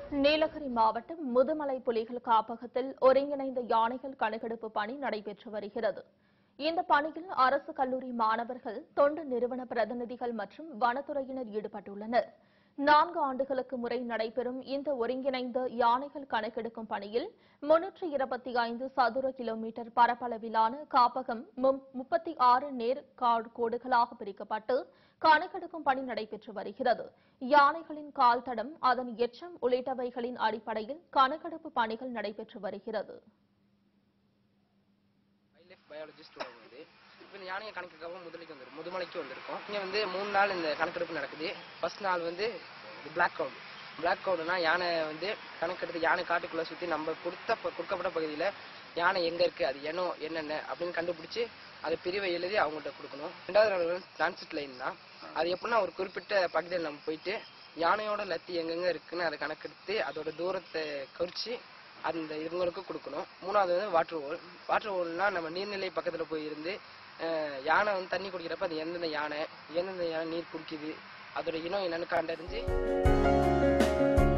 நீலகிரி மாவட்டம் முதுமலை புலிகள் காப்பகத்தில் ஒருங்கிணைந்த யானைகள் கணக்கெடுப்பு பணி நடைபெற்று வருகிறது இந்த பணியில் அரசு கல்லூரி மாணவர்கள் தொண்டு நிறுவன பிரதிநிதிகள் மற்றும் வனத்துறையினர் ஈடுபட்டுள்ளனர் நான்கு ஆண்டுகளுக்கு முறை நடைபெறும் இந்த ஒருங்கிணைந்த யானைகள் கணக்கெடுக்கும் பணியில் முன்னூற்று இருபத்தி ஐந்து சதுர கிலோமீட்டர் பரப்பளவிலான காப்பகம் முப்பத்தி ஆறு நேர் காடு- கோடுகளாக பிரிக்கப்பட்டு கணக்கெடுக்கும் பணி நடைபெற்று வருகிறது யானைகளின் கால் தடம் அதன் எச்சம் உள்ளிட்டவைகளின் அடிப்படையில் கணக்கெடுப்பு பணிகள் நடைபெற்று வருகிறது வைல்ட் லைஃப் பயாலஜிஸ்ட் வந்து இப்போ இந்த யானையை கணக்கெடுக்காம முதலைக்கு வந்துடும் முதுமலைக்கு வந்திருக்கோம் இங்கே வந்து மூணு நாள் இந்த கணக்கெடுப்பு நடக்குது ஃபர்ஸ்ட் நாள் வந்து பிளாக் கவுண்ட் பிளாக் கவுடுனா யானை வந்து கணக்கெடுத்து யானை காட்டுக்குள்ளே சுற்றி நம்ம கொடுத்த ப- கொடுக்கப்பட்ட பகுதியில் யானை எங்கே இருக்குது அது இனம் என்னென்ன அப்படின்னு கண்டுபிடிச்சி அதை பிரிவை எழுதி அவங்கள்ட்ட கொடுக்கணும் ரெண்டாவது நாள் வந்து டிரான்சிட் லைன் தான் அது எப்படின்னா ஒரு குறிப்பிட்ட பகுதியில் நம்ம போயிட்டு யானையோட லத்தி எங்கெங்க இருக்குன்னு அதை கணக்கெடுத்து அதோட தூரத்தை குறித்து அந்த இவங்களுக்கு கொடுக்கணும் மூணாவது வந்து வாட்டர் ஹோல் வாட்டர் ஹோல்னா நம்ம நீர்நிலை பக்கத்தில் போய் இருந்து அஹ், யானை வந்து தண்ணி குடிக்கிறப்ப அது எந்தெந்த யானை எந்தெந்த யானை நீர் குடிக்குது அதோட இனம் என்னன்னு கண்டறிஞ்சு